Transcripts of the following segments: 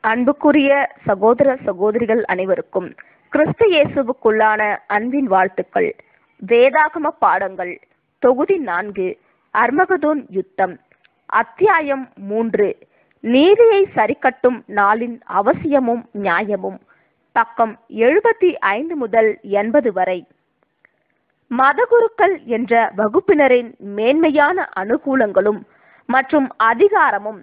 அன்புக்குரிய சகோதர சகோதரிகள் அனைவருக்கும் கிறிஸ்து இயேசுவுக்குள்ளான அன்பின் வாழ்த்துக்கள் வேதாகம பாடங்கள் தொகுதி நான்கு அர்மகதோன் யுத்தம் அத்தியாயம் மூன்று நீதியை சரிக்கட்டும் நாளின் அவசியமும் நியாயமும் பக்கம் எழுபத்தி ஐந்து முதல் எண்பது வரை மதகுருக்கள் என்ற வகுப்பினரின் மேன்மையான அனுகூலங்களும் மற்றும் அதிகாரமும்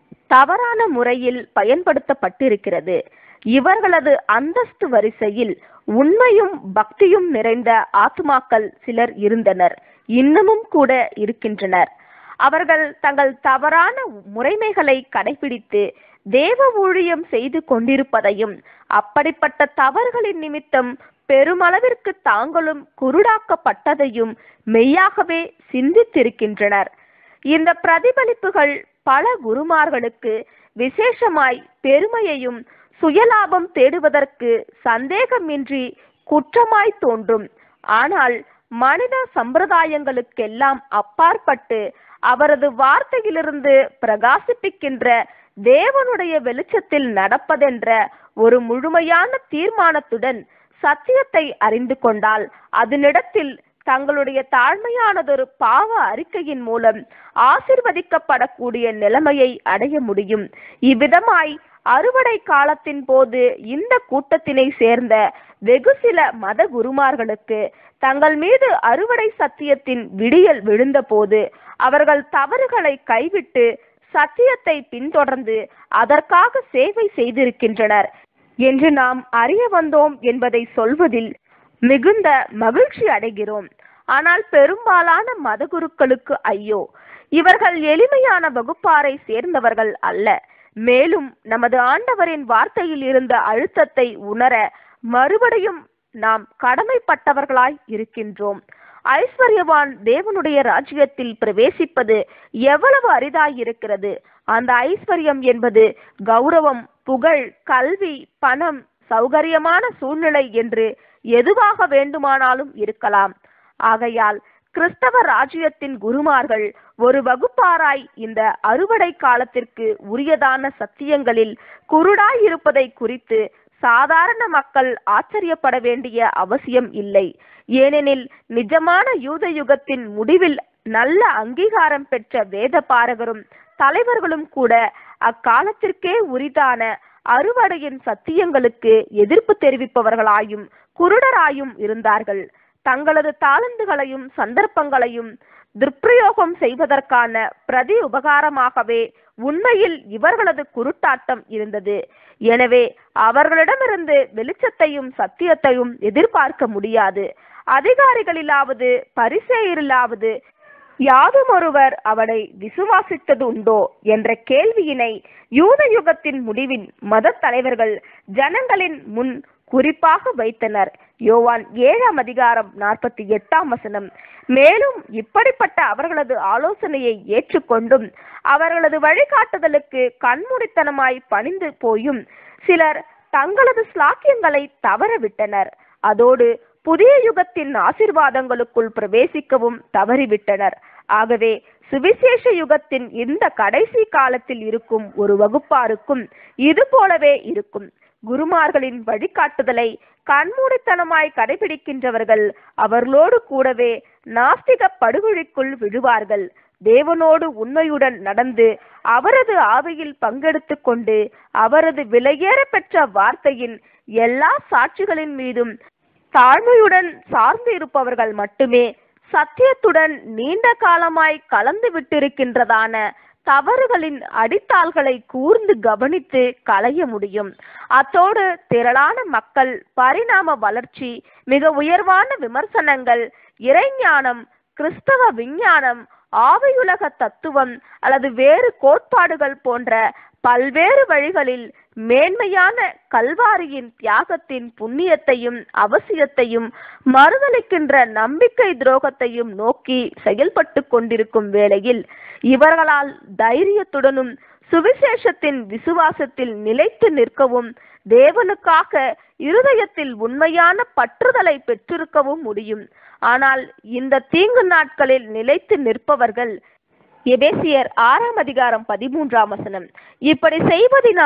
தவறான முறையில் பயன்படுத்தப்பட்டிருக்கிறது இவர்களது அந்தஸ்து வரிசையில் உண்மையும் பக்தியும் நிறைந்த ஆத்மாக்கள் சிலர் இருந்தனர் இன்னமும் கூட இருக்கின்றனர் அவர்கள் தங்கள் தவறான முறைமைகளை கடைபிடித்து தேவ ஊழியம் செய்து கொண்டிருப்பதையும் அப்படிப்பட்ட தவறுகளின் நிமித்தம் பெருமளவிற்கு தாங்களும் குருடாக்கப்பட்டதையும் மெய்யாகவே சிந்தித்திருக்கின்றனர் இந்த பிரதிபலிப்புகள் பல குருமார்களுக்கு விசேஷமாய் பெருமையையும் சுயலாபம் தேடுவதற்கு சந்தேகமின்றி குற்றமாய் தோன்றும் ஆனால் மனித சம்பிரதாயங்களுக்கெல்லாம் அப்பாற்பட்டு அவரது வார்த்தையிலிருந்து பிரகாசிப்பிக்கின்ற தேவனுடைய வெளிச்சத்தில் நடப்பதென்ற ஒரு முழுமையான தீர்மானத்துடன் சத்தியத்தை அறிந்து கொண்டால் அதனிடத்தில் தங்களுடைய தாழ்மையானதொரு பாவ அறிக்கையின் மூலம் ஆசிர்வதிக்கப்படக்கூடிய நிலைமையை அடைய முடியும் இவ்விதமாய் அறுவடை காலத்தின் போது இந்த கூட்டத்தினை சேர்ந்த வெகு சில மத குருமார்களுக்கு தங்கள் மீது அறுவடை சத்தியத்தின் விடியல் விழுந்தபோது அவர்கள் தவறுகளை கைவிட்டு சத்தியத்தை பின்தொடர்ந்து அதற்காக சேவை செய்திருக்கின்றனர் என்று நாம் அறிய வந்தோம் என்பதை சொல்வதில் மிகுந்த மகிழ்ச்சி அடைகிறோம் ஆனால் பெரும்பாலான மதகுருக்களுக்கு ஐயோ இவர்கள் எளிமையான வகுப்பாரை சேர்ந்தவர்கள் அல்ல மேலும் நமது ஆண்டவரின் வார்த்தையில் இருந்த அழுத்தத்தை உணர மறுபடியும் நாம் கடமைப்பட்டவர்களாய் இருக்கின்றோம் ஐஸ்வர்யவான் தேவனுடைய ராஜ்யத்தில் பிரவேசிப்பது எவ்வளவு அரிதாயிருக்கிறது அந்த ஐஸ்வர்யம் என்பது கௌரவம் புகழ் கல்வி பணம் சௌகரியமான சூழ்நிலை என்று எதுவாக வேண்டுமானாலும் இருக்கலாம் ஆகையால் கிறிஸ்தவ ராஜ்யத்தின் குருமார்கள் ஒரு வகுப்பாராய் இந்த அறுவடை காலத்திற்கு உரியதான சத்தியங்களில் குருடாய் இருப்பதை குறித்து சாதாரண மக்கள் ஆச்சரியப்பட வேண்டிய அவசியம் இல்லை ஏனெனில் நிஜமான யூத யுகத்தின் முடிவில் நல்ல அங்கீகாரம் பெற்ற வேத பாரகரும் தலைவர்களும் கூட அக்காலத்திற்கே உரிதான அறுவடையின் சத்தியங்களுக்கு எதிர்ப்பு தெரிவிப்பவர்களாயும் குருடராயும் இருந்தார்கள் தங்களது தாளந்துகளையும் சந்தர்ப்பங்களையும் துர்ப்பிரயோகம் செய்வதற்கான பிரதி உபகாரமாகவே உண்மையில் இவர்களது குருட்டாட்டம் இருந்தது எனவே அவர்களிடமிருந்து வெளிச்சத்தையும் சத்தியத்தையும் எதிர்பார்க்க முடியாது அதிகாரிகளிலாவது பரிசெயரிலாவது யாதுமொருவர் அவனை விசுவாசித்தது உண்டோ என்ற கேள்வியினை யூத யுகத்தின் முடிவின் மத தலைவர்கள் ஜனங்களின் முன் குறிப்பாக வைத்தனர் யோவான் ஏழாம் அதிகாரம் நாற்பத்தி எட்டாம் வசனம் மேலும் இப்படிப்பட்ட அவர்களது ஆலோசனையை ஏற்றுக்கொண்டும் அவர்களது வழிகாட்டுதலுக்கு கண்மூடித்தனமாய் பணிந்து போயும் சிலர் தங்களது ஸ்லாக்கியங்களை தவறவிட்டனர் அதோடு புதிய யுகத்தின் ஆசிர்வாதங்களுக்குள் பிரவேசிக்கவும் தவறிவிட்டனர் ஆகவே சுவிசேஷ யுகத்தின் இந்த கடைசி காலத்தில் இருக்கும் ஒரு வகுப்பாருக்கும் இது போலவே இருக்கும் குருமார்களின் வழிகாட்டுதலை கண்மூடித்தனமாய் கடைபிடிக்கின்றவர்கள் அவர்களோடு கூடவே நாஸ்திக படுகொழிக்குள் விழுவார்கள் தேவனோடு உண்மையுடன் நடந்து அவரது ஆவையில் பங்கெடுத்து கொண்டு அவரது விலையேற பெற்ற வார்த்தையின் எல்லா சாட்சிகளின் மீதும் தாழ்மையுடன் சார்ந்து இருப்பவர்கள் மட்டுமே சத்தியத்துடன் நீண்ட காலமாய் கலந்து விட்டிருக்கின்றதான தவறுகளின் அடித்தாள்களை கூர்ந்து கவனித்து களைய முடியும் அத்தோடு திரளான மக்கள் பரிணாம வளர்ச்சி மிக உயர்வான விமர்சனங்கள் இறைஞானம் கிறிஸ்தவ விஞ்ஞானம் ஆவையுலக தத்துவம் அல்லது வேறு கோட்பாடுகள் போன்ற பல்வேறு வழிகளில் மேன்மையான கல்வாரியின் தியாகத்தின் புண்ணியத்தையும் அவசியத்தையும் மறுதளிக்கின்ற நம்பிக்கை துரோகத்தையும் நோக்கி செயல்பட்டு கொண்டிருக்கும் வேளையில் இவர்களால் தைரியத்துடனும் சுவிசேஷத்தின் விசுவாசத்தில் நிலைத்து நிற்கவும் தேவனுக்காக இருதயத்தில் உண்மையான பற்றுதலை பெற்றிருக்கவும் முடியும் ஆனால் இந்த தீங்கு நாட்களில் நிலைத்து நிற்பவர்கள் எபேசியர் ஆறாம் அதிகாரம் பதிமூன்றாம் வசனம் இப்படி செய்வதினால்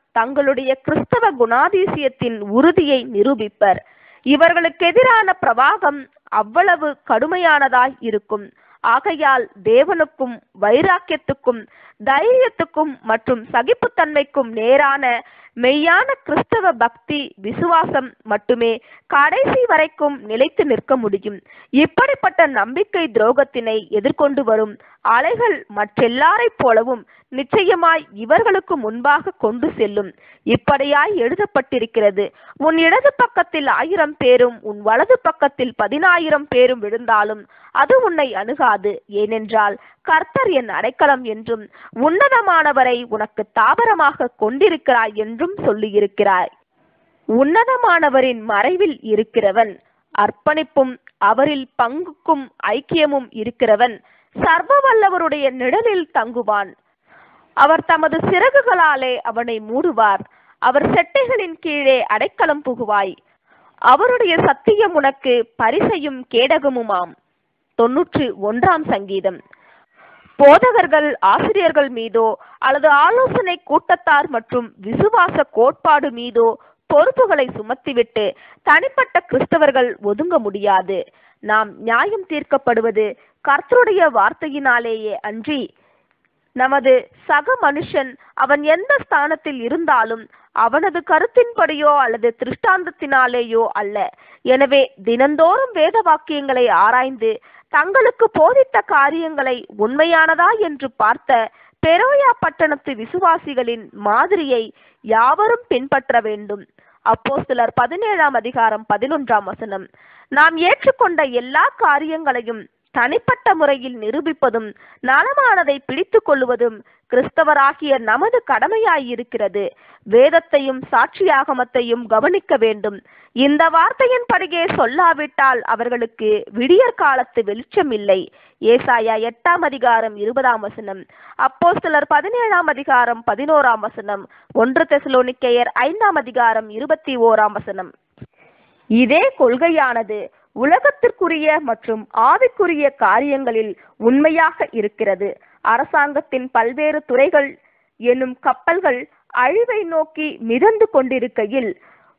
தங்களுடைய கிறிஸ்தவ குணாதிசயத்தின் உறுதியை நிரூபிப்பர் இவர்களுக்கு எதிரான பிரவாகம் அவ்வளவு கடுமையானதாய் இருக்கும் ஆகையால் தேவனுக்கும் வைராக்கியத்துக்கும் தைரியத்துக்கும் மற்றும் சகிப்புத்தன்மைக்கும் நேரான மெய்யான கிறிஸ்தவ பக்தி விசுவாசம் மட்டுமே கடைசி வரைக்கும் நிலைத்து நிற்க முடியும் இப்படிப்பட்ட நம்பிக்கை துரோகத்தினை எதிர்கொண்டு வரும் அலைகள் மற்றெல்லாரைப் போலவும் நிச்சயமாய் இவர்களுக்கு முன்பாக கொண்டு செல்லும் இப்படியாய் எழுதப்பட்டிருக்கிறது உன் இடது பக்கத்தில் ஆயிரம் பேரும் உன் வலது பக்கத்தில் பதினாயிரம் பேரும் விழுந்தாலும் அது உன்னை அணுகாது ஏனென்றால் கர்த்தர் என் அடைக்கலம் என்றும் உன்னதமானவரை உனக்கு தாபரமாக கொண்டிருக்கிறாய் என்றும் சொல்லியிருக்கிறாய் உன்னதமானவரின் மறைவில் இருக்கிறவன் அர்ப்பணிப்பும் அவரில் பங்குக்கும் ஐக்கியமும் இருக்கிறவன் சர்வ வல்லவருடைய நிழலில் தங்குவான் அவர் தமது சிறகுகளாலே அவனை மூடுவார் அவர் செட்டைகளின் கீழே அடைக்கலம் புகுவாய் அவருடைய சத்தியம் உனக்கு பரிசையும் கேடகமுமாம் தொன்னூற்று ஒன்றாம் சங்கீதம் போதகர்கள் ஆசிரியர்கள் மீதோ அல்லது ஆலோசனை கூட்டத்தார் மற்றும் விசுவாச கோட்பாடு மீதோ பொறுப்புகளை சுமத்திவிட்டு தனிப்பட்ட கிறிஸ்தவர்கள் ஒதுங்க முடியாது நாம் நியாயம் தீர்க்கப்படுவது கர்த்தருடைய வார்த்தையினாலேயே அன்றி நமது சக மனுஷன் அவன் எந்த ஸ்தானத்தில் இருந்தாலும் அவனது கருத்தின்படியோ அல்லது திருஷ்டாந்தத்தினாலேயோ அல்ல எனவே தினந்தோறும் வேத வாக்கியங்களை ஆராய்ந்து தங்களுக்கு போதித்த காரியங்களை உண்மையானதா என்று பார்த்த பெரோயா பட்டணத்து விசுவாசிகளின் மாதிரியை யாவரும் பின்பற்ற வேண்டும் அப்போ சிலர் பதினேழாம் அதிகாரம் பதினொன்றாம் வசனம் நாம் ஏற்றுக்கொண்ட எல்லா காரியங்களையும் தனிப்பட்ட முறையில் நிரூபிப்பதும் நலமானதை பிடித்துக் கொள்வதும் கிறிஸ்தவராகிய நமது கடமையாயிருக்கிறது வேதத்தையும் சாட்சியாகமத்தையும் கவனிக்க வேண்டும் இந்த வார்த்தையின்படியே சொல்லாவிட்டால் அவர்களுக்கு விடியற் காலத்து வெளிச்சம் இல்லை ஏசாயா எட்டாம் அதிகாரம் இருபதாம் வசனம் அப்போ சிலர் பதினேழாம் அதிகாரம் பதினோராம் வசனம் ஒன்று தெசலோனிக்கேயர் ஐந்தாம் அதிகாரம் இருபத்தி ஓராம் வசனம் இதே கொள்கையானது உலகத்திற்குரிய மற்றும் ஆவிக்குரிய காரியங்களில் உண்மையாக இருக்கிறது அரசாங்கத்தின் பல்வேறு துறைகள் என்னும் கப்பல்கள் அழிவை நோக்கி மிதந்து கொண்டிருக்கையில்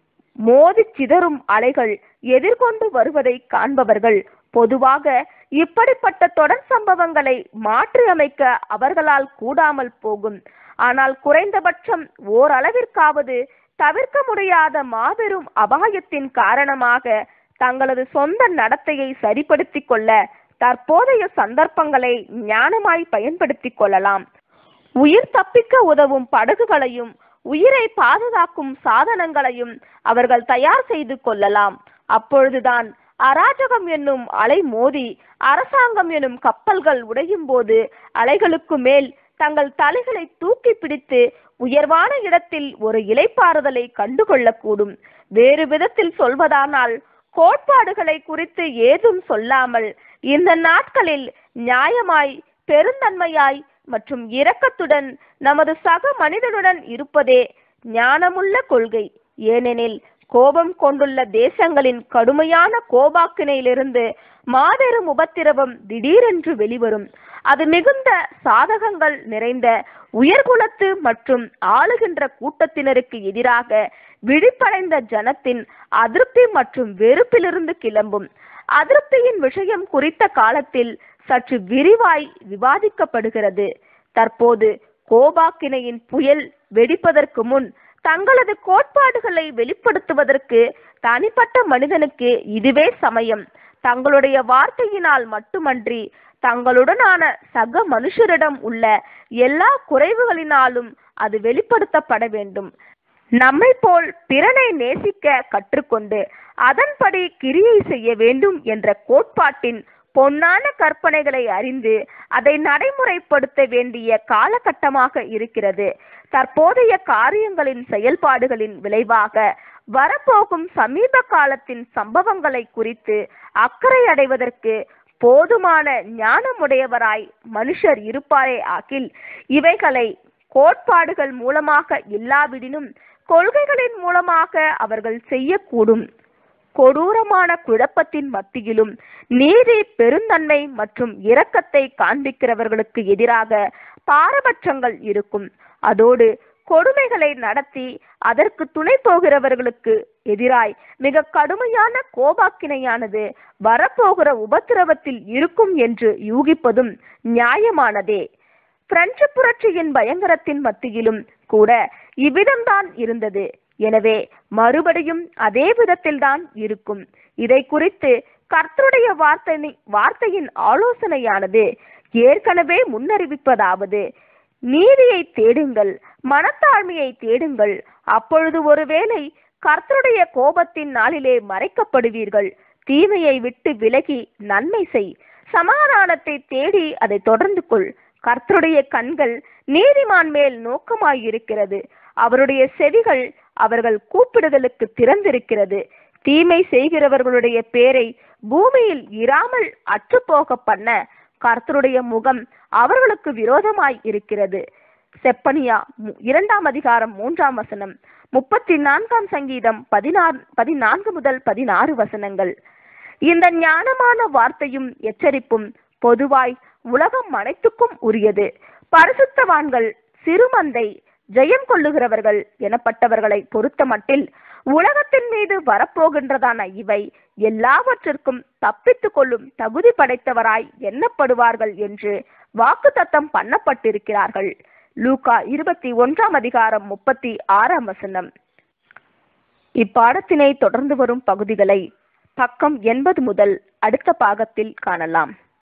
மோதி சிதறும் அலைகள் எதிர்கொண்டு வருவதை காண்பவர்கள் பொதுவாக இப்படிப்பட்ட தொடர் சம்பவங்களை மாற்றி அமைக்க அவர்களால் கூடாமல் போகும் ஆனால் குறைந்தபட்சம் ஓரளவிற்காவது தவிர்க்க முடியாத மாபெரும் அபாயத்தின் காரணமாக தங்களது சொந்த நடத்தையை சரிப்படுத்திக் கொள்ள தற்போதைய சந்தர்ப்பங்களை ஞானமாய் பயன்படுத்திக் கொள்ளலாம் உயிர் தப்பிக்க உதவும் படகுகளையும் உயிரை பாதுகாக்கும் சாதனங்களையும் அவர்கள் தயார் செய்து கொள்ளலாம் அப்பொழுதுதான் அராஜகம் என்னும் அலை மோதி அரசாங்கம் எனும் கப்பல்கள் உடையும் போது அலைகளுக்கு மேல் தங்கள் தலைகளை தூக்கி பிடித்து உயர்வான இடத்தில் ஒரு இலைப்பாறுதலை கண்டுகொள்ளக்கூடும் வேறு விதத்தில் சொல்வதானால் கோட்பாடுகளை குறித்து ஏதும் சொல்லாமல் இந்த நாட்களில் நியாயமாய் பெருந்தன்மையாய் மற்றும் இரக்கத்துடன் நமது சக மனிதனுடன் இருப்பதே ஞானமுள்ள கொள்கை ஏனெனில் கோபம் கொண்டுள்ள தேசங்களின் கடுமையான கோபாக்கினையிலிருந்து மாபெரும் உபத்திரவம் திடீரென்று வெளிவரும் அது மிகுந்த சாதகங்கள் நிறைந்த உயர்குலத்து மற்றும் ஆளுகின்ற கூட்டத்தினருக்கு எதிராக விழிப்படைந்த ஜனத்தின் அதிருப்தி மற்றும் வெறுப்பிலிருந்து கிளம்பும் அதிருப்தியின் விஷயம் குறித்த காலத்தில் சற்று விரிவாய் விவாதிக்கப்படுகிறது தற்போது கோபாக்கினையின் புயல் வெடிப்பதற்கு முன் தங்களது கோட்பாடுகளை வெளிப்படுத்துவதற்கு தனிப்பட்ட மனிதனுக்கு இதுவே சமயம் தங்களுடைய வார்த்தையினால் மட்டுமன்றி தங்களுடனான சக மனுஷரிடம் உள்ள எல்லா குறைவுகளினாலும் அது வெளிப்படுத்தப்பட வேண்டும் நம்மை போல் பிறனை நேசிக்க கற்றுக்கொண்டு அதன்படி கிரியை செய்ய வேண்டும் என்ற கோட்பாட்டின் பொன்னான கற்பனைகளை அறிந்து அதை நடைமுறைப்படுத்த வேண்டிய காலகட்டமாக இருக்கிறது தற்போதைய காரியங்களின் செயல்பாடுகளின் விளைவாக வரப்போகும் சமீப காலத்தின் சம்பவங்களை குறித்து அக்கறை அடைவதற்கு போதுமான ஞானமுடையவராய் மனுஷர் இருப்பாரே ஆகில் இவைகளை கோட்பாடுகள் மூலமாக இல்லாவிடினும் கொள்கைகளின் மூலமாக அவர்கள் செய்யக்கூடும் கொடூரமான குழப்பத்தின் மத்தியிலும் நீதி பெருந்தன்மை மற்றும் இரக்கத்தை காண்பிக்கிறவர்களுக்கு எதிராக பாரபட்சங்கள் இருக்கும் அதோடு கொடுமைகளை நடத்தி அதற்கு துணை போகிறவர்களுக்கு எதிராய் மிக கடுமையான கோபாக்கினையானது வரப்போகிற உபத்திரவத்தில் இருக்கும் என்று யூகிப்பதும் நியாயமானதே பிரெஞ்சு புரட்சியின் பயங்கரத்தின் மத்தியிலும் கூட இவ்விதம்தான் இருந்தது எனவே மறுபடியும் அதே விதத்தில்தான் இருக்கும் இதை குறித்து கர்த்தருடைய வார்த்தை வார்த்தையின் ஆலோசனையானது ஏற்கனவே முன்னறிவிப்பதாவது நீதியை தேடுங்கள் மனத்தாழ்மையை தேடுங்கள் அப்பொழுது ஒருவேளை கர்த்தருடைய கோபத்தின் நாளிலே மறைக்கப்படுவீர்கள் தீமையை விட்டு விலகி நன்மை செய் சமாதானத்தை தேடி அதை தொடர்ந்து கொள் கர்த்தருடைய கண்கள் நீதிமான் மேல் நோக்கமாயிருக்கிறது அவருடைய செவிகள் அவர்கள் கூப்பிடுதலுக்கு திறந்திருக்கிறது தீமை செய்கிறவர்களுடைய பேரை பூமியில் இராமல் அற்றுப்போக பண்ண கர்த்தருடைய முகம் அவர்களுக்கு விரோதமாய் இருக்கிறது செப்பனியா மு- இரண்டாம் அதிகாரம் மூன்றாம் வசனம் முப்பத்தி நான்காம் சங்கீதம் பதினாறு பதினான்கு முதல் பதினாறு வசனங்கள் இந்த ஞானமான வார்த்தையும் எச்சரிப்பும் பொதுவாய் உலகம் அனைத்துக்கும் உரியது பரிசுத்தவான்கள் சிறுமந்தை ஜெயம் கொள்ளுகிறவர்கள் எனப்பட்டவர்களை பொறுத்தமட்டில் உலகத்தின் மீது வரப்போகின்றதான இவை எல்லாவற்றிற்கும் தப்பித்துக் கொள்ளும் தகுதி படைத்தவராய் எண்ணப்படுவார்கள் என்று வாக்குத்தத்தம் பண்ணப்பட்டிருக்கிறார்கள் லூகா இருபத்தி ஒன்றாம் அதிகாரம் முப்பத்தி ஆறாம் வசனம் இப்பாடத்தினை தொடர்ந்து வரும் பகுதிகளை பக்கம் எண்பது முதல் அடுத்த பாகத்தில் காணலாம்